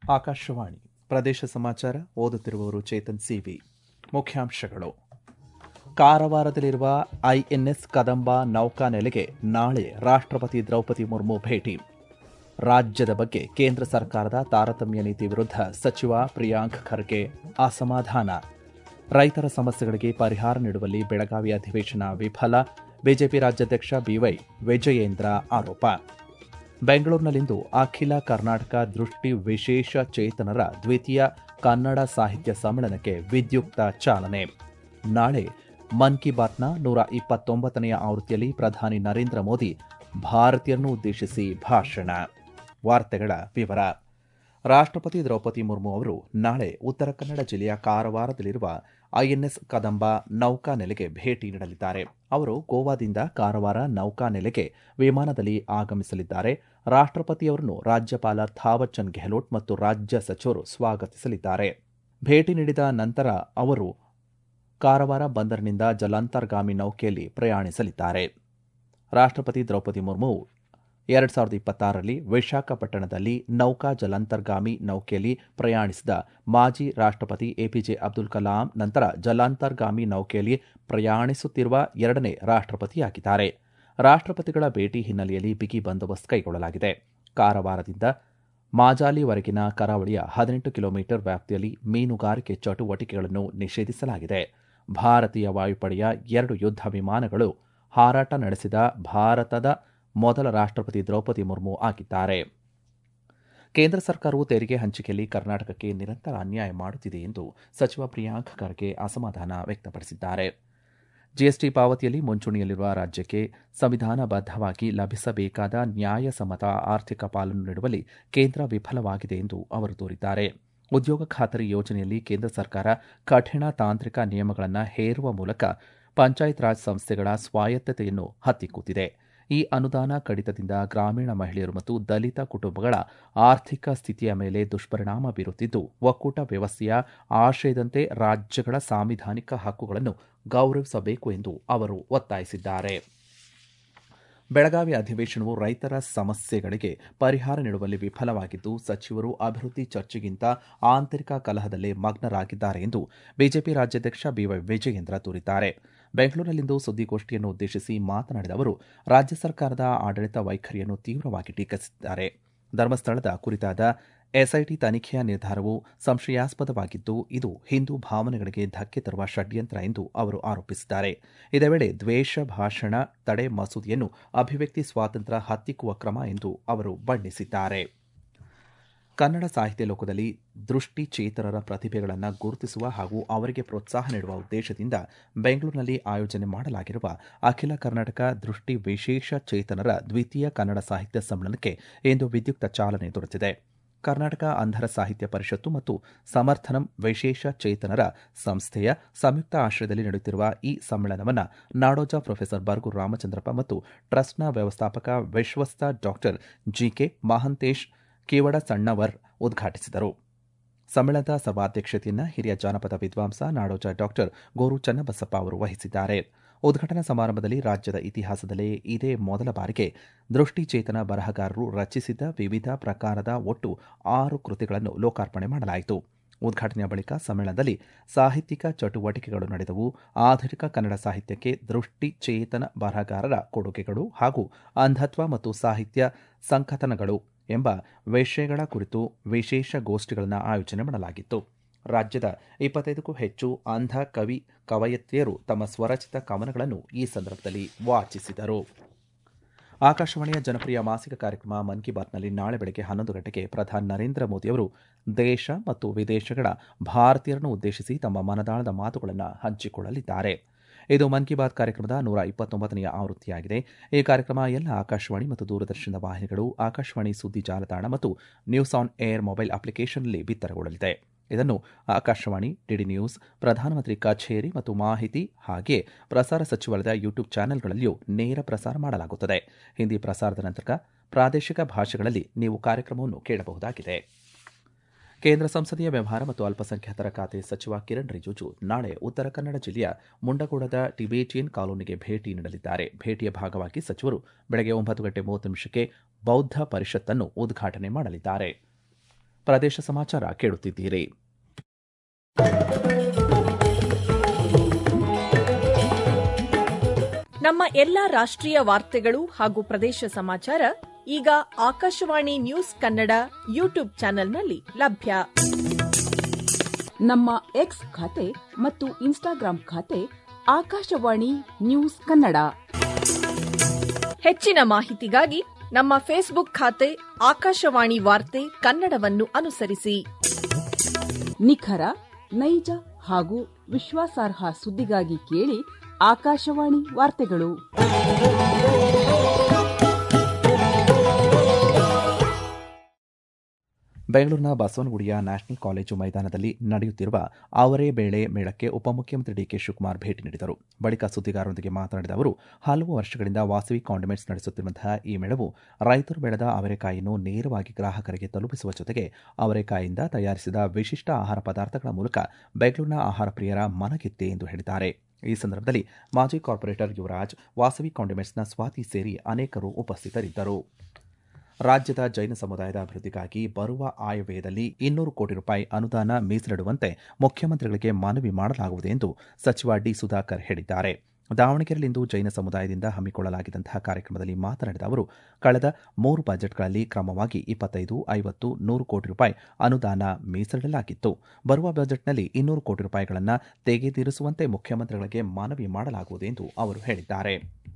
ಆಕಾಶವಾಣಿ ಪ್ರದೇಶ ಸಮಾಚಾರ ಓದುತ್ತಿರುವವರು ಚೇತನ್ ಸಿವಿ ಮುಖ್ಯಾಂಶಗಳು ಕಾರವಾರದಲ್ಲಿರುವ ಐಎನ್ಎಸ್ ಕದಂಬ ನೌಕಾನೆಲೆಗೆ ನಾಳೆ ರಾಷ್ಟ್ರಪತಿ ದ್ರೌಪದಿ ಮುರ್ಮು ಭೇಟಿ ರಾಜ್ಯದ ಬಗ್ಗೆ ಕೇಂದ್ರ ಸರ್ಕಾರದ ತಾರತಮ್ಯ ನೀತಿ ವಿರುದ್ಧ ಸಚಿವ ಪ್ರಿಯಾಂಕ್ ಖರ್ಗೆ ಅಸಮಾಧಾನ ರೈತರ ಸಮಸ್ಯೆಗಳಿಗೆ ಪರಿಹಾರ ನೀಡುವಲ್ಲಿ ಬೆಳಗಾವಿ ಅಧಿವೇಶನ ವಿಫಲ ಬಿಜೆಪಿ ರಾಜ್ಯಾಧ್ಯಕ್ಷ ಬಿವೈ ವಿಜಯೇಂದ್ರ ಆರೋಪ ಬೆಂಗಳೂರಿನಲ್ಲಿಂದು ಅಖಿಲ ಕರ್ನಾಟಕ ದೃಷ್ಟಿ ವಿಶೇಷ ಚೇತನರ ದ್ವಿತೀಯ ಕನ್ನಡ ಸಾಹಿತ್ಯ ಸಮ್ಮೇಳನಕ್ಕೆ ವಿದ್ಯುಕ್ತ ಚಾಲನೆ ನಾಳೆ ಮನ್ ಕಿ ಬಾತ್ನ ನೂರ ಇಪ್ಪತ್ತೊಂಬತ್ತನೆಯ ಆವೃತ್ತಿಯಲ್ಲಿ ಪ್ರಧಾನಿ ನರೇಂದ್ರ ಮೋದಿ ಭಾರತೀಯರನ್ನು ಉದ್ದೇಶಿಸಿ ಭಾಷಣ ವಾರ್ತೆಗಳ ವಿವರ ರಾಷ್ಟ್ರಪತಿ ದ್ರೌಪದಿ ಮುರ್ಮು ಅವರು ನಾಳೆ ಉತ್ತರ ಕನ್ನಡ ಜಿಲ್ಲೆಯ ಕಾರವಾರದಲ್ಲಿರುವ ಐಎನ್ಎಸ್ ಕದಂಬ ನೌಕಾನೆಲೆಗೆ ಭೇಟಿ ನೀಡಲಿದ್ದಾರೆ ಅವರು ಗೋವಾದಿಂದ ಕಾರವಾರ ನೌಕಾನೆಲೆಗೆ ವಿಮಾನದಲ್ಲಿ ಆಗಮಿಸಲಿದ್ದಾರೆ ರಾಷ್ಟ್ರಪತಿಯವರನ್ನು ರಾಜ್ಯಪಾಲ ಥಾವರ್ಚಂದ್ ಗೆಹ್ಲೋಟ್ ಮತ್ತು ರಾಜ್ಯ ಸಚಿವರು ಸ್ವಾಗತಿಸಲಿದ್ದಾರೆ ಭೇಟಿ ನೀಡಿದ ನಂತರ ಅವರು ಕಾರವಾರ ಬಂದರಿನಿಂದ ಜಲಾಂತರ್ಗಾಮಿ ನೌಕೆಯಲ್ಲಿ ಪ್ರಯಾಣಿಸಲಿದ್ದಾರೆ ರಾಷ್ಟ್ರಪತಿ ದ್ರೌಪದಿ ಮುರ್ಮು ಎರಡು ಸಾವಿರದ ಇಪ್ಪತ್ತಾರರಲ್ಲಿ ವಿಶಾಖಪಟ್ಟಣದಲ್ಲಿ ನೌಕಾ ಜಲಾಂತರ್ಗಾಮಿ ನೌಕೆಯಲ್ಲಿ ಪ್ರಯಾಣಿಸಿದ ಮಾಜಿ ರಾಷ್ಟ್ರಪತಿ ಎಪಿಜೆ ಅಬ್ದುಲ್ ಕಲಾಂ ನಂತರ ಜಲಾಂತರ್ಗಾಮಿ ನೌಕೆಯಲ್ಲಿ ಪ್ರಯಾಣಿಸುತ್ತಿರುವ ಎರಡನೇ ರಾಷ್ಟ್ರಪತಿಯಾಗಿದ್ದಾರೆ ರಾಷ್ಟ್ರಪತಿಗಳ ಭೇಟಿ ಹಿನ್ನೆಲೆಯಲ್ಲಿ ಬಿಗಿ ಬಂದೋಬಸ್ತ್ ಕೈಗೊಳ್ಳಲಾಗಿದೆ ಕಾರವಾರದಿಂದ ಮಾಜಾಲಿವರೆಗಿನ ಕರಾವಳಿಯ ಹದಿನೆಂಟು ಕಿಲೋಮೀಟರ್ ವ್ಯಾಪ್ತಿಯಲ್ಲಿ ಮೀನುಗಾರಿಕೆ ಚಟುವಟಿಕೆಗಳನ್ನು ನಿಷೇಧಿಸಲಾಗಿದೆ ಭಾರತೀಯ ವಾಯುಪಡೆಯ ಎರಡು ಯುದ್ಧ ವಿಮಾನಗಳು ಹಾರಾಟ ನಡೆಸಿದ ಭಾರತದ ಮೊದಲ ರಾಷ್ಟ್ರಪತಿ ದ್ರೌಪದಿ ಮುರ್ಮು ಆಗಿದ್ದಾರೆ ಕೇಂದ್ರ ಸರ್ಕಾರವು ತೆರಿಗೆ ಹಂಚಿಕೆಯಲ್ಲಿ ಕರ್ನಾಟಕಕ್ಕೆ ನಿರಂತರ ಅನ್ಯಾಯ ಮಾಡುತ್ತಿದೆ ಎಂದು ಸಚಿವ ಪ್ರಿಯಾಂಕ್ ಖರ್ಗೆ ಅಸಮಾಧಾನ ವ್ಯಕ್ತಪಡಿಸಿದ್ದಾರೆ ಜಿಎಸ್ಟಿ ಪಾವತಿಯಲ್ಲಿ ಮುಂಚೂಣಿಯಲ್ಲಿರುವ ರಾಜ್ಯಕ್ಕೆ ಸಂವಿಧಾನಬದ್ಧವಾಗಿ ಲಭಿಸಬೇಕಾದ ನ್ಯಾಯಸಮ್ಮತ ಆರ್ಥಿಕ ಪಾಲನ್ನು ನೀಡುವಲ್ಲಿ ಕೇಂದ್ರ ವಿಫಲವಾಗಿದೆ ಎಂದು ಅವರು ದೂರಿದ್ದಾರೆ ಉದ್ಯೋಗ ಖಾತರಿ ಯೋಜನೆಯಲ್ಲಿ ಕೇಂದ್ರ ಸರ್ಕಾರ ಕಠಿಣ ತಾಂತ್ರಿಕ ನಿಯಮಗಳನ್ನು ಹೇರುವ ಮೂಲಕ ಪಂಚಾಯತ್ ರಾಜ್ ಸಂಸ್ಥೆಗಳ ಸ್ವಾಯತ್ತತೆಯನ್ನು ಹತ್ತಿಕ್ಕುತ್ತಿದೆ ಈ ಅನುದಾನ ಕಡಿತದಿಂದ ಗ್ರಾಮೀಣ ಮಹಿಳೆಯರು ಮತ್ತು ದಲಿತ ಕುಟುಂಬಗಳ ಆರ್ಥಿಕ ಸ್ಥಿತಿಯ ಮೇಲೆ ದುಷ್ಪರಿಣಾಮ ಬೀರುತ್ತಿದ್ದು ಒಕ್ಕೂಟ ವ್ಯವಸ್ಥೆಯ ಆಶಯದಂತೆ ರಾಜ್ಯಗಳ ಸಾಂವಿಧಾನಿಕ ಹಕ್ಕುಗಳನ್ನು ಗೌರವಿಸಬೇಕು ಎಂದು ಅವರು ಒತ್ತಾಯಿಸಿದ್ದಾರೆ ಬೆಳಗಾವಿ ಅಧಿವೇಶನವು ರೈತರ ಸಮಸ್ಯೆಗಳಿಗೆ ಪರಿಹಾರ ನೀಡುವಲ್ಲಿ ವಿಫಲವಾಗಿದ್ದು ಸಚಿವರು ಅಭಿವೃದ್ಧಿ ಚರ್ಚೆಗಿಂತ ಆಂತರಿಕ ಕಲಹದಲ್ಲೇ ಮಗ್ನರಾಗಿದ್ದಾರೆ ಎಂದು ಬಿಜೆಪಿ ರಾಜ್ಯಾಧ್ಯಕ್ಷ ಬಿವೈ ವಿಜಯೇಂದ್ರ ದೂರಿದ್ದಾರೆ ಬೆಂಗಳೂರಿನಲ್ಲಿಂದು ಸುದ್ದಿಗೋಷ್ಠಿಯನ್ನು ಉದ್ದೇಶಿಸಿ ಮಾತನಾಡಿದ ಅವರು ರಾಜ್ಯ ಸರ್ಕಾರದ ಆಡಳಿತ ವೈಖರಿಯನ್ನು ತೀವ್ರವಾಗಿ ಟೀಕಿಸಿದ್ದಾರೆ ಧರ್ಮಸ್ಥಳದ ಕುರಿತಾದ ಎಸ್ಐಟಿ ತನಿಖೆಯ ನಿರ್ಧಾರವು ಸಂಶಯಾಸ್ಪದವಾಗಿದ್ದು ಇದು ಹಿಂದೂ ಭಾವನೆಗಳಿಗೆ ಧಕ್ಕೆ ತರುವ ಷಡ್ಯಂತ್ರ ಎಂದು ಅವರು ಆರೋಪಿಸಿದ್ದಾರೆ ಇದೇ ವೇಳೆ ದ್ವೇಷ ಭಾಷಣ ತಡೆ ಮಸೂದೆಯನ್ನು ಅಭಿವ್ಯಕ್ತಿ ಸ್ವಾತಂತ್ರ್ಯ ಹತ್ತಿಕ್ಕುವ ಕ್ರಮ ಎಂದು ಅವರು ಬಣ್ಣಿಸಿದ್ದಾರೆ ಕನ್ನಡ ಸಾಹಿತ್ಯ ಲೋಕದಲ್ಲಿ ದೃಷ್ಟಿಚೇತನರ ಪ್ರತಿಭೆಗಳನ್ನು ಗುರುತಿಸುವ ಹಾಗೂ ಅವರಿಗೆ ಪ್ರೋತ್ಸಾಹ ನೀಡುವ ಉದ್ದೇಶದಿಂದ ಬೆಂಗಳೂರಿನಲ್ಲಿ ಆಯೋಜನೆ ಮಾಡಲಾಗಿರುವ ಅಖಿಲ ಕರ್ನಾಟಕ ದೃಷ್ಟಿ ವಿಶೇಷ ಚೇತನರ ದ್ವಿತೀಯ ಕನ್ನಡ ಸಾಹಿತ್ಯ ಸಮ್ಮೇಳನಕ್ಕೆ ಇಂದು ವಿದ್ಯುಕ್ತ ಚಾಲನೆ ದೊರೆತಿದೆ ಕರ್ನಾಟಕ ಅಂಧರ ಸಾಹಿತ್ಯ ಪರಿಷತ್ತು ಮತ್ತು ಸಮರ್ಥನಂ ವಿಶೇಷ ಚೇತನರ ಸಂಸ್ಥೆಯ ಸಂಯುಕ್ತ ಆಶ್ರಯದಲ್ಲಿ ನಡೆಯುತ್ತಿರುವ ಈ ಸಮ್ಮೇಳನವನ್ನು ನಾಡೋಜ ಪ್ರೊಫೆಸರ್ ಬರ್ಗು ರಾಮಚಂದ್ರಪ್ಪ ಮತ್ತು ಟ್ರಸ್ಟ್ನ ವ್ಯವಸ್ಥಾಪಕ ವಿಶ್ವಸ್ತ ಡಾಕ್ಟರ್ ಜಿಕೆ ಮಹಂತೇಶ್ ಕೇವಡ ಸಣ್ಣವರ್ ಉದ್ಘಾಟಿಸಿದರು ಸಮ್ಮೇಳನದ ಸರ್ವಾಧ್ಯಕ್ಷತೆಯನ್ನು ಹಿರಿಯ ಜಾನಪದ ವಿದ್ವಾಂಸ ನಾಡೋಜ ಡಾಕ್ಟರ್ ಗೋರು ಚನ್ನಬಸಪ್ಪ ಅವರು ವಹಿಸಿದ್ದಾರೆ ಉದ್ಘಾಟನಾ ಸಮಾರಂಭದಲ್ಲಿ ರಾಜ್ಯದ ಇತಿಹಾಸದಲ್ಲೇ ಇದೇ ಮೊದಲ ಬಾರಿಗೆ ದೃಷ್ಟಿಚೇತನ ಬರಹಗಾರರು ರಚಿಸಿದ ವಿವಿಧ ಪ್ರಕಾರದ ಒಟ್ಟು ಆರು ಕೃತಿಗಳನ್ನು ಲೋಕಾರ್ಪಣೆ ಮಾಡಲಾಯಿತು ಉದ್ಘಾಟನೆಯ ಬಳಿಕ ಸಮ್ಮೇಳನದಲ್ಲಿ ಸಾಹಿತ್ಯಿಕ ಚಟುವಟಿಕೆಗಳು ನಡೆದವು ಆಧುನಿಕ ಕನ್ನಡ ಸಾಹಿತ್ಯಕ್ಕೆ ದೃಷ್ಟಿಚೇತನ ಬರಹಗಾರರ ಕೊಡುಗೆಗಳು ಹಾಗೂ ಅಂಧತ್ವ ಮತ್ತು ಸಾಹಿತ್ಯ ಸಂಕಥನಗಳು ಎಂಬ ವಿಷಯಗಳ ಕುರಿತು ವಿಶೇಷ ಗೋಷ್ಠಿಗಳನ್ನು ಆಯೋಜನೆ ಮಾಡಲಾಗಿತ್ತು ರಾಜ್ಯದ ಇಪ್ಪತ್ತೈದಕ್ಕೂ ಹೆಚ್ಚು ಅಂಧ ಕವಿ ಕವಯತ್ರಿಯರು ತಮ್ಮ ಸ್ವರಚಿತ ಕವನಗಳನ್ನು ಈ ಸಂದರ್ಭದಲ್ಲಿ ವಾಚಿಸಿದರು ಆಕಾಶವಾಣಿಯ ಜನಪ್ರಿಯ ಮಾಸಿಕ ಕಾರ್ಯಕ್ರಮ ಮನ್ ಕಿ ಬಾತ್ನಲ್ಲಿ ನಾಳೆ ಬೆಳಗ್ಗೆ ಹನ್ನೊಂದು ಗಂಟೆಗೆ ಪ್ರಧಾನಿ ನರೇಂದ್ರ ಮೋದಿಯವರು ದೇಶ ಮತ್ತು ವಿದೇಶಗಳ ಭಾರತೀಯರನ್ನು ಉದ್ದೇಶಿಸಿ ತಮ್ಮ ಮನದಾಳದ ಮಾತುಗಳನ್ನು ಹಂಚಿಕೊಳ್ಳಲಿದ್ದಾರೆ ಇದು ಮನ್ ಕಿ ಬಾತ್ ಕಾರ್ಯಕ್ರಮದ ನೂರ ಇಪ್ಪತ್ತೊಂಬತ್ತನೆಯ ಆವೃತ್ತಿಯಾಗಿದೆ ಈ ಕಾರ್ಯಕ್ರಮ ಎಲ್ಲ ಆಕಾಶವಾಣಿ ಮತ್ತು ದೂರದರ್ಶನದ ವಾಹಿನಿಗಳು ಆಕಾಶವಾಣಿ ಸುದ್ದಿ ಜಾಲತಾಣ ಮತ್ತು ನ್ಯೂಸ್ ಆನ್ ಏರ್ ಮೊಬೈಲ್ ಅಪ್ಲಿಕೇಶನ್ನಲ್ಲಿ ಬಿತ್ತರಗೊಳ್ಳಲಿದೆ ಇದನ್ನು ಆಕಾಶವಾಣಿ ಡಿಡಿ ನ್ಯೂಸ್ ಪ್ರಧಾನಮಂತ್ರಿ ಕಚೇರಿ ಮತ್ತು ಮಾಹಿತಿ ಹಾಗೆಯೇ ಪ್ರಸಾರ ಸಚಿವಾಲಯದ ಯೂಟ್ಯೂಬ್ ಚಾನೆಲ್ಗಳಲ್ಲಿಯೂ ನೇರ ಪ್ರಸಾರ ಮಾಡಲಾಗುತ್ತದೆ ಹಿಂದಿ ಪ್ರಸಾರದ ನಂತರ ಪ್ರಾದೇಶಿಕ ಭಾಷೆಗಳಲ್ಲಿ ನೀವು ಕಾರ್ಯಕ್ರಮವನ್ನು ಕೇಳಬಹುದಾಗಿದೆ ಕೇಂದ್ರ ಸಂಸದೀಯ ವ್ಯವಹಾರ ಮತ್ತು ಅಲ್ಪಸಂಖ್ಯಾತರ ಖಾತೆ ಸಚಿವ ಕಿರಣ್ ರಿಜಿಜು ನಾಳೆ ಉತ್ತರ ಕನ್ನಡ ಜಿಲ್ಲೆಯ ಮುಂಡಗೋಡದ ಟಿಬೇಟಿಯನ್ ಕಾಲೋನಿಗೆ ಭೇಟಿ ನೀಡಲಿದ್ದಾರೆ ಭೇಟಿಯ ಭಾಗವಾಗಿ ಸಚಿವರು ಬೆಳಗ್ಗೆ ಒಂಬತ್ತು ಗಂಟೆ ಮೂವತ್ತು ನಿಮಿಷಕ್ಕೆ ಬೌದ್ಧ ಪರಿಷತ್ತನ್ನು ಉದ್ಘಾಟನೆ ಮಾಡಲಿದ್ದಾರೆ ಪ್ರದೇಶ ಸಮಾಚಾರ ಕೇಳುತ್ತಿದ್ದೀರಿ ನಮ್ಮ ಎಲ್ಲ ರಾಷ್ಟ್ರೀಯ ವಾರ್ತೆಗಳು ಹಾಗೂ ಪ್ರದೇಶ ಸಮಾಚಾರ ಈಗ ಆಕಾಶವಾಣಿ ನ್ಯೂಸ್ ಕನ್ನಡ ಯೂಟ್ಯೂಬ್ ಚಾನೆಲ್ನಲ್ಲಿ ಲಭ್ಯ ನಮ್ಮ ಎಕ್ಸ್ ಖಾತೆ ಮತ್ತು ಇನ್ಸ್ಟಾಗ್ರಾಂ ಖಾತೆ ಆಕಾಶವಾಣಿ ನ್ಯೂಸ್ ಕನ್ನಡ ಹೆಚ್ಚಿನ ಮಾಹಿತಿಗಾಗಿ ನಮ್ಮ ಫೇಸ್ಬುಕ್ ಖಾತೆ ಆಕಾಶವಾಣಿ ವಾರ್ತೆ ಕನ್ನಡವನ್ನು ಅನುಸರಿಸಿ ನಿಖರ ನೈಜ ಹಾಗೂ ವಿಶ್ವಾಸಾರ್ಹ ಸುದ್ದಿಗಾಗಿ ಕೇಳಿ ಆಕಾಶವಾಣಿ ವಾರ್ತೆಗಳು ಬೆಂಗಳೂರಿನ ಬಸವನಗುಡಿಯ ನ್ಯಾಷನಲ್ ಕಾಲೇಜು ಮೈದಾನದಲ್ಲಿ ನಡೆಯುತ್ತಿರುವ ಅವರೇ ಬೇಳೆ ಮೇಳಕ್ಕೆ ಉಪಮುಖ್ಯಮಂತ್ರಿ ಡಿಕೆ ಶಿವಕುಮಾರ್ ಭೇಟಿ ನೀಡಿದರು ಬಳಿಕ ಸುದ್ದಿಗಾರರೊಂದಿಗೆ ಮಾತನಾಡಿದ ಅವರು ಹಲವು ವರ್ಷಗಳಿಂದ ವಾಸವಿ ಕಾಂಡಿಮೆಂಟ್ಸ್ ನಡೆಸುತ್ತಿರುವಂತಹ ಈ ಮೇಳವು ರೈತರು ಬೆಳೆದ ಅವರೆಕಾಯಿಯನ್ನು ನೇರವಾಗಿ ಗ್ರಾಹಕರಿಗೆ ತಲುಪಿಸುವ ಜೊತೆಗೆ ಅವರೆಕಾಯಿಯಿಂದ ತಯಾರಿಸಿದ ವಿಶಿಷ್ಟ ಆಹಾರ ಪದಾರ್ಥಗಳ ಮೂಲಕ ಬೆಂಗಳೂರಿನ ಆಹಾರ ಪ್ರಿಯರ ಮನಗೆತ್ತೆ ಎಂದು ಹೇಳಿದ್ದಾರೆ ಈ ಸಂದರ್ಭದಲ್ಲಿ ಮಾಜಿ ಕಾರ್ಪೊರೇಟರ್ ಯುವರಾಜ್ ವಾಸವಿ ಕಾಂಡಿಮೆಂಟ್ಸ್ನ ಸ್ವಾತಿ ಸೇರಿ ಅನೇಕರು ಉಪಸ್ಥಿತರಿದ್ದರು ರಾಜ್ಯದ ಜೈನ ಸಮುದಾಯದ ಅಭಿವೃದ್ಧಿಗಾಗಿ ಬರುವ ಆಯವ್ಯಯದಲ್ಲಿ ಇನ್ನೂರು ಕೋಟಿ ರೂಪಾಯಿ ಅನುದಾನ ಮೀಸಲಿಡುವಂತೆ ಮುಖ್ಯಮಂತ್ರಿಗಳಿಗೆ ಮನವಿ ಮಾಡಲಾಗುವುದು ಎಂದು ಸಚಿವ ಡಿ ಸುಧಾಕರ್ ಹೇಳಿದ್ದಾರೆ ದಾವಣಗೆರೆಯಲ್ಲಿಂದು ಜೈನ ಸಮುದಾಯದಿಂದ ಹಮ್ಮಿಕೊಳ್ಳಲಾಗಿದ್ದಂತಹ ಕಾರ್ಯಕ್ರಮದಲ್ಲಿ ಮಾತನಾಡಿದ ಅವರು ಕಳೆದ ಮೂರು ಬಜೆಟ್ಗಳಲ್ಲಿ ಕ್ರಮವಾಗಿ ಇಪ್ಪತ್ತೈದು ಐವತ್ತು ನೂರು ಕೋಟಿ ರೂಪಾಯಿ ಅನುದಾನ ಮೀಸಲಿಡಲಾಗಿತ್ತು ಬರುವ ಬಜೆಟ್ನಲ್ಲಿ ಇನ್ನೂರು ಕೋಟಿ ರೂಪಾಯಿಗಳನ್ನು ತೆಗೆದಿರಿಸುವಂತೆ ಮುಖ್ಯಮಂತ್ರಿಗಳಿಗೆ ಮನವಿ ಮಾಡಲಾಗುವುದು ಎಂದು ಅವರು ಹೇಳಿದ್ದಾರೆ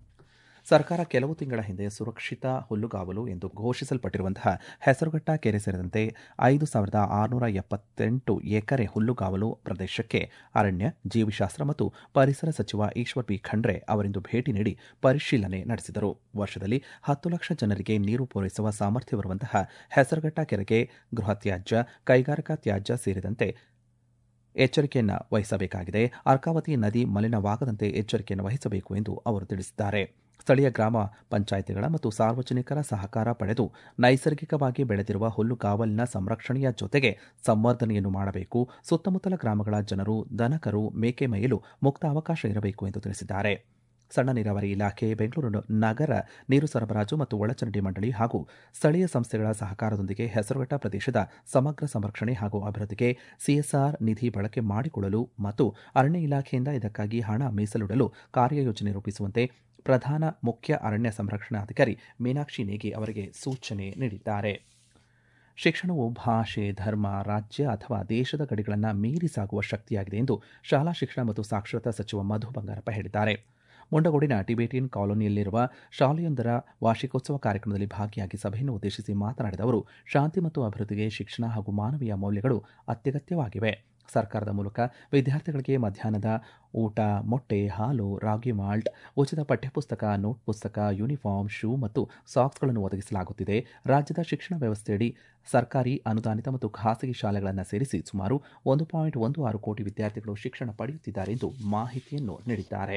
ಸರ್ಕಾರ ಕೆಲವು ತಿಂಗಳ ಹಿಂದೆ ಸುರಕ್ಷಿತ ಹುಲ್ಲುಗಾವಲು ಎಂದು ಘೋಷಿಸಲ್ಪಟ್ಟಿರುವಂತಹ ಹೆಸರುಘಟ್ಟ ಕೆರೆ ಸೇರಿದಂತೆ ಐದು ಸಾವಿರದ ಆರುನೂರ ಎಪ್ಪತ್ತೆಂಟು ಎಕರೆ ಹುಲ್ಲುಗಾವಲು ಪ್ರದೇಶಕ್ಕೆ ಅರಣ್ಯ ಜೀವಿಶಾಸ್ತ್ರ ಮತ್ತು ಪರಿಸರ ಸಚಿವ ಈಶ್ವರ್ ಬಿ ಖಂಡ್ರೆ ಅವರಿಂದು ಭೇಟಿ ನೀಡಿ ಪರಿಶೀಲನೆ ನಡೆಸಿದರು ವರ್ಷದಲ್ಲಿ ಹತ್ತು ಲಕ್ಷ ಜನರಿಗೆ ನೀರು ಪೂರೈಸುವ ಸಾಮರ್ಥ್ಯವಿರುವಂತಹ ಹೆಸರುಘಟ್ಟ ಕೆರೆಗೆ ಗೃಹ ತ್ಯಾಜ್ಯ ಕೈಗಾರಿಕಾ ತ್ಯಾಜ್ಯ ಸೇರಿದಂತೆ ಎಚ್ಚರಿಕೆಯನ್ನು ವಹಿಸಬೇಕಾಗಿದೆ ಅರ್ಕಾವತಿ ನದಿ ಮಲಿನವಾಗದಂತೆ ಎಚ್ಚರಿಕೆಯನ್ನು ವಹಿಸಬೇಕು ಎಂದು ಅವರು ತಿಳಿಸಿದ್ದಾರೆ ಸ್ಥಳೀಯ ಗ್ರಾಮ ಪಂಚಾಯಿತಿಗಳ ಮತ್ತು ಸಾರ್ವಜನಿಕರ ಸಹಕಾರ ಪಡೆದು ನೈಸರ್ಗಿಕವಾಗಿ ಬೆಳೆದಿರುವ ಹುಲ್ಲುಗಾವಲಿನ ಸಂರಕ್ಷಣೆಯ ಜೊತೆಗೆ ಸಂವರ್ಧನೆಯನ್ನು ಮಾಡಬೇಕು ಸುತ್ತಮುತ್ತಲ ಗ್ರಾಮಗಳ ಜನರು ದನಕರು ಮೇಕೆ ಮೇಯಲು ಮುಕ್ತ ಅವಕಾಶ ಇರಬೇಕು ಎಂದು ತಿಳಿಸಿದ್ದಾರೆ ಸಣ್ಣ ನೀರಾವರಿ ಇಲಾಖೆ ಬೆಂಗಳೂರು ನಗರ ನೀರು ಸರಬರಾಜು ಮತ್ತು ಒಳಚರಂಡಿ ಮಂಡಳಿ ಹಾಗೂ ಸ್ಥಳೀಯ ಸಂಸ್ಥೆಗಳ ಸಹಕಾರದೊಂದಿಗೆ ಹೆಸರುಘಟ್ಟ ಪ್ರದೇಶದ ಸಮಗ್ರ ಸಂರಕ್ಷಣೆ ಹಾಗೂ ಅಭಿವೃದ್ಧಿಗೆ ಸಿಎಸ್ಆರ್ ನಿಧಿ ಬಳಕೆ ಮಾಡಿಕೊಳ್ಳಲು ಮತ್ತು ಅರಣ್ಯ ಇಲಾಖೆಯಿಂದ ಇದಕ್ಕಾಗಿ ಹಣ ಮೀಸಲಿಡಲು ಕಾರ್ಯಯೋಜನೆ ರೂಪಿಸುವಂತೆ ಪ್ರಧಾನ ಮುಖ್ಯ ಅರಣ್ಯ ಸಂರಕ್ಷಣಾಧಿಕಾರಿ ಮೀನಾಕ್ಷಿ ನೇಗಿ ಅವರಿಗೆ ಸೂಚನೆ ನೀಡಿದ್ದಾರೆ ಶಿಕ್ಷಣವು ಭಾಷೆ ಧರ್ಮ ರಾಜ್ಯ ಅಥವಾ ದೇಶದ ಗಡಿಗಳನ್ನು ಮೀರಿ ಸಾಗುವ ಶಕ್ತಿಯಾಗಿದೆ ಎಂದು ಶಾಲಾ ಶಿಕ್ಷಣ ಮತ್ತು ಸಾಕ್ಷರತಾ ಸಚಿವ ಮಧು ಬಂಗಾರಪ್ಪ ಹೇಳಿದ್ದಾರೆ ಮುಂಡಗೋಡಿನ ಟಿಬೇಟಿಯನ್ ಕಾಲೋನಿಯಲ್ಲಿರುವ ಶಾಲೆಯೊಂದರ ವಾರ್ಷಿಕೋತ್ಸವ ಕಾರ್ಯಕ್ರಮದಲ್ಲಿ ಭಾಗಿಯಾಗಿ ಸಭೆಯನ್ನು ಉದ್ದೇಶಿಸಿ ಮಾತನಾಡಿದ ಅವರು ಶಾಂತಿ ಮತ್ತು ಅಭಿವೃದ್ಧಿಗೆ ಶಿಕ್ಷಣ ಹಾಗೂ ಮಾನವೀಯ ಮೌಲ್ಯಗಳು ಅತ್ಯಗತ್ಯವಾಗಿವೆ ಸರ್ಕಾರದ ಮೂಲಕ ವಿದ್ಯಾರ್ಥಿಗಳಿಗೆ ಮಧ್ಯಾಹ್ನದ ಊಟ ಮೊಟ್ಟೆ ಹಾಲು ರಾಗಿ ಮಾಲ್ಟ್ ಉಚಿತ ಪಠ್ಯಪುಸ್ತಕ ನೋಟ್ ಪುಸ್ತಕ ಯೂನಿಫಾರ್ಮ್ ಶೂ ಮತ್ತು ಸಾಕ್ಸ್ಗಳನ್ನು ಒದಗಿಸಲಾಗುತ್ತಿದೆ ರಾಜ್ಯದ ಶಿಕ್ಷಣ ವ್ಯವಸ್ಥೆಯಡಿ ಸರ್ಕಾರಿ ಅನುದಾನಿತ ಮತ್ತು ಖಾಸಗಿ ಶಾಲೆಗಳನ್ನು ಸೇರಿಸಿ ಸುಮಾರು ಒಂದು ಪಾಯಿಂಟ್ ಒಂದು ಆರು ಕೋಟಿ ವಿದ್ಯಾರ್ಥಿಗಳು ಶಿಕ್ಷಣ ಪಡೆಯುತ್ತಿದ್ದಾರೆ ಎಂದು ಮಾಹಿತಿಯನ್ನು ನೀಡಿದ್ದಾರೆ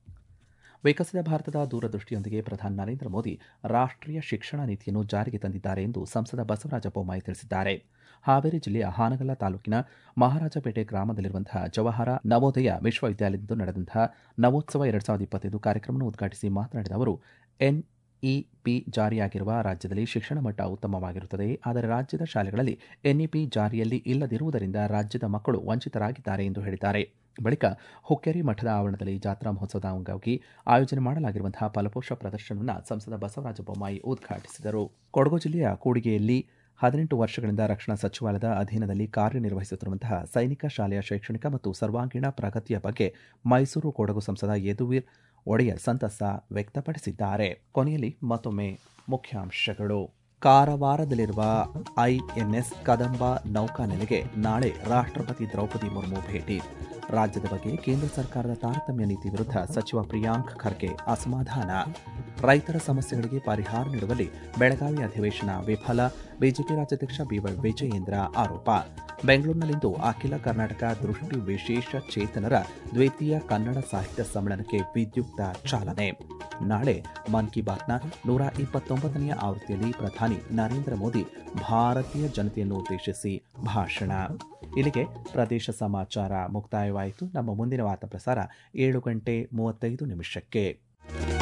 ವಿಕಸಿತ ಭಾರತದ ದೂರದೃಷ್ಟಿಯೊಂದಿಗೆ ಪ್ರಧಾನಿ ನರೇಂದ್ರ ಮೋದಿ ರಾಷ್ಟ್ರೀಯ ಶಿಕ್ಷಣ ನೀತಿಯನ್ನು ಜಾರಿಗೆ ತಂದಿದ್ದಾರೆ ಎಂದು ಸಂಸದ ಬಸವರಾಜ ಬೊಮ್ಮಾಯಿ ತಿಳಿಸಿದ್ದಾರೆ ಹಾವೇರಿ ಜಿಲ್ಲೆಯ ಹಾನಗಲ್ಲ ತಾಲೂಕಿನ ಮಹಾರಾಜಪೇಟೆ ಗ್ರಾಮದಲ್ಲಿರುವಂತಹ ಜವಾಹರ ನವೋದಯ ವಿಶ್ವವಿದ್ಯಾಲಯದಿಂದ ನಡೆದಂತಹ ನವೋತ್ಸವ ಎರಡ್ ಸಾವಿರದ ಇಪ್ಪತ್ತೈದು ಕಾರ್ಯಕ್ರಮವನ್ನು ಉದ್ಘಾಟಿಸಿ ಮಾತನಾಡಿದ ಅವರು ಎನ್ ಇಪಿ ಜಾರಿಯಾಗಿರುವ ರಾಜ್ಯದಲ್ಲಿ ಶಿಕ್ಷಣ ಮಟ್ಟ ಉತ್ತಮವಾಗಿರುತ್ತದೆ ಆದರೆ ರಾಜ್ಯದ ಶಾಲೆಗಳಲ್ಲಿ ಎನ್ಇಪಿ ಜಾರಿಯಲ್ಲಿ ಇಲ್ಲದಿರುವುದರಿಂದ ರಾಜ್ಯದ ಮಕ್ಕಳು ವಂಚಿತರಾಗಿದ್ದಾರೆ ಎಂದು ಹೇಳಿದ್ದಾರೆ ಬಳಿಕ ಹುಕ್ಕೇರಿ ಮಠದ ಆವರಣದಲ್ಲಿ ಜಾತ್ರಾ ಮಹೋತ್ಸವದ ಅಂಗವಾಗಿ ಆಯೋಜನೆ ಮಾಡಲಾಗಿರುವಂತಹ ಫಲಪೋಷ ಪ್ರದರ್ಶನವನ್ನು ಸಂಸದ ಬಸವರಾಜ ಬೊಮ್ಮಾಯಿ ಉದ್ಘಾಟಿಸಿದರು ಕೊಡಗು ಜಿಲ್ಲೆಯ ಕೂಡಿಗೆಯಲ್ಲಿ ಹದಿನೆಂಟು ವರ್ಷಗಳಿಂದ ರಕ್ಷಣಾ ಸಚಿವಾಲಯದ ಅಧೀನದಲ್ಲಿ ಕಾರ್ಯನಿರ್ವಹಿಸುತ್ತಿರುವಂತಹ ಸೈನಿಕ ಶಾಲೆಯ ಶೈಕ್ಷಣಿಕ ಮತ್ತು ಸರ್ವಾಂಗೀಣ ಪ್ರಗತಿಯ ಬಗ್ಗೆ ಮೈಸೂರು ಕೊಡಗು ಸಂಸದ ಯದುವೀರ್ ಒಡೆಯರ್ ಸಂತಸ ವ್ಯಕ್ತಪಡಿಸಿದ್ದಾರೆ ಕೊನೆಯಲ್ಲಿ ಮತ್ತೊಮ್ಮೆ ಮುಖ್ಯಾಂಶಗಳು ಕಾರವಾರದಲ್ಲಿರುವ ಐಎನ್ಎಸ್ ಕದಂಬ ನೌಕಾನೆಲೆಗೆ ನಾಳೆ ರಾಷ್ಟ್ರಪತಿ ದ್ರೌಪದಿ ಮುರ್ಮು ಭೇಟಿ ರಾಜ್ಯದ ಬಗ್ಗೆ ಕೇಂದ್ರ ಸರ್ಕಾರದ ತಾರತಮ್ಯ ನೀತಿ ವಿರುದ್ಧ ಸಚಿವ ಪ್ರಿಯಾಂಕ್ ಖರ್ಗೆ ಅಸಮಾಧಾನ ರೈತರ ಸಮಸ್ಯೆಗಳಿಗೆ ಪರಿಹಾರ ನೀಡುವಲ್ಲಿ ಬೆಳಗಾವಿ ಅಧಿವೇಶನ ವಿಫಲ ಬಿಜೆಪಿ ರಾಜ್ಯಾಧ್ಯಕ್ಷ ಬಿವೈ ವಿಜಯೇಂದ್ರ ಆರೋಪ ಬೆಂಗಳೂರಿನಲ್ಲಿಂದು ಅಖಿಲ ಕರ್ನಾಟಕ ದೃಷ್ಟಿ ವಿಶೇಷ ಚೇತನರ ದ್ವಿತೀಯ ಕನ್ನಡ ಸಾಹಿತ್ಯ ಸಮ್ಮೇಳನಕ್ಕೆ ವಿದ್ಯುಕ್ತ ಚಾಲನೆ ನಾಳೆ ಮನ್ ಕಿ ಬಾತ್ನ ನೂರ ಇಪ್ಪತ್ತೊಂಬತ್ತನೆಯ ಆವೃತ್ತಿಯಲ್ಲಿ ಪ್ರಧಾನಿ ನರೇಂದ್ರ ಮೋದಿ ಭಾರತೀಯ ಜನತೆಯನ್ನು ಉದ್ದೇಶಿಸಿ ಭಾಷಣ ಇಲ್ಲಿಗೆ ಪ್ರದೇಶ ಸಮಾಚಾರ ಮುಕ್ತಾಯವಾಯಿತು ನಮ್ಮ ಮುಂದಿನ ವಾರ್ತಾ ಪ್ರಸಾರ ಏಳು ಗಂಟೆ ಮೂವತ್ತೈದು ನಿಮಿಷಕ್ಕೆ